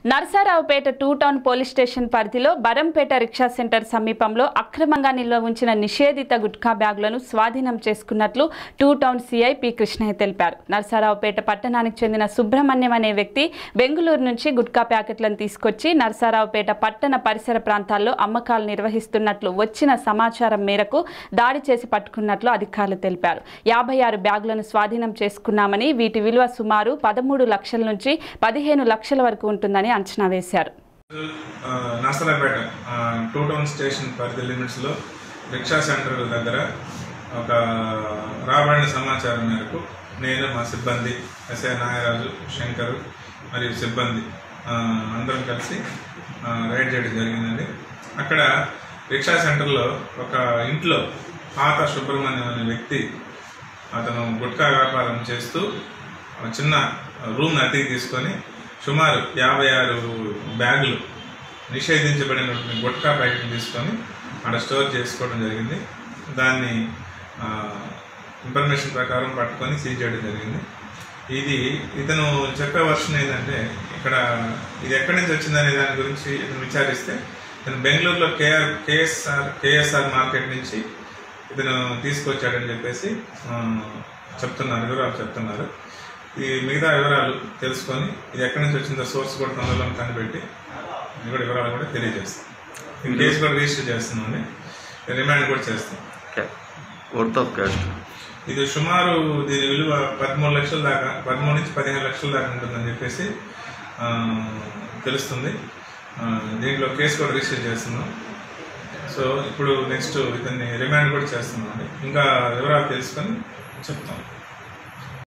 Narasaraopet two town police station పరిధిలో Barampet rickshaw centre సమీపంలో అక్రమంగా నిల్వ ఉంచిన నిషేధిత గుట్కా బ్యాగులను స్వాధీనం చేసుకున్నట్లు two town CI P Krishnaiah తెలిపారు నరసారావుపేట పట్టణానికి చెందిన సుబ్రహ్మణ్యం అనే వ్యక్తి బెంగళూరు నుంచి గుట్కా ప్యాకెట్లను తీసుకొచ్చి నరసారావుపేట పట్టణ పరిసర ప్రాంతాల్లో అమ్మకాలు నిర్వహిస్తున్నట్లు వచ్చిన సమాచారం మేరకు దాడి చేసి పట్టుకున్నట్లు అధికారులు తెలిపారు యాభై ఆరు బ్యాగులను స్వాధీనం చేసుకున్నామని వీటి విలువ సుమారు పదమూడు లక్షల నుంచి పదిహేను లక్షల వరకు ఉంటుందని అంచనా వేశారు ఆ, నర్సరాపేట ఆ, టూ టౌన్ స్టేషన్ పరిధి లిమిట్స్లో రిక్షా సెంటర్ దగ్గర ఒక రాబడిన సమాచారం మేరకు నేను మా సిబ్బంది ఎస్ఐ నాగరాజు శంకర్ మరియు సిబ్బంది ఆ, అందరం కలిసి ఆ, రైడ్ చేయడం జరిగిందండి అక్కడ రిక్షా సెంటర్లో ఒక ఇంట్లో పాత సుబ్రహ్మణ్యం అనే వ్యక్తి అతను గుట్కా వ్యాపారం చేస్తూ ఒక చిన్న రూమ్ అద్దెకి తీసుకొని సుమారు యాభై ఆరు బ్యాగులు నిషేధించబడినటువంటి గుట్కా ప్యాకెట్లు తీసుకొని అక్కడ స్టోర్ చేసుకోవడం జరిగింది దాన్ని ఆ, ఇన్ఫర్మేషన్ ప్రకారం పట్టుకొని సీజ్ చేయడం జరిగింది ఇది ఇతను చెప్పే వర్షన్ ఏంటంటే ఇక్కడ ఇది ఎక్కడి నుంచి వచ్చిందనే దాని గురించి ఇతను విచారిస్తే ఇతను బెంగళూరులో కేఆర్ కేఎస్ఆర్ కేఎస్ఆర్ మార్కెట్ నుంచి ఇతను తీసుకొచ్చాడని చెప్పేసి ఆ, చెప్తున్నారు వివరాలు చెప్తున్నారు ఈ మిగతా వివరాలు తెలుసుకొని ఇది ఎక్కడి నుంచి వచ్చిందో సోర్స్ కూడా తొందరలో కనిపెట్టి ఇది కూడా వివరాలు కూడా తెలియజేస్తాం ఈ కేసు కూడా రిజిస్టర్ చేస్తున్నామని రిమాండ్ కూడా చేస్తాం ఓకే వర్త్ ఆఫ్ క్యాస్ట్ ఇది సుమారు దీని విలువ పదమూడు లక్షల దాకా పదమూడు నుంచి పదిహేను లక్షల దాకా ఉంటుందని చెప్పేసి ఆ, తెలుస్తుంది ఆ, దీంట్లో కేసు కూడా రిజిస్టర్ చేస్తున్నాం సో ఇప్పుడు నెక్స్ట్ ఇతన్ని రిమాండ్ కూడా చేస్తున్నాం ఇంకా వివరాలు తెలుసుకొని చెప్తాం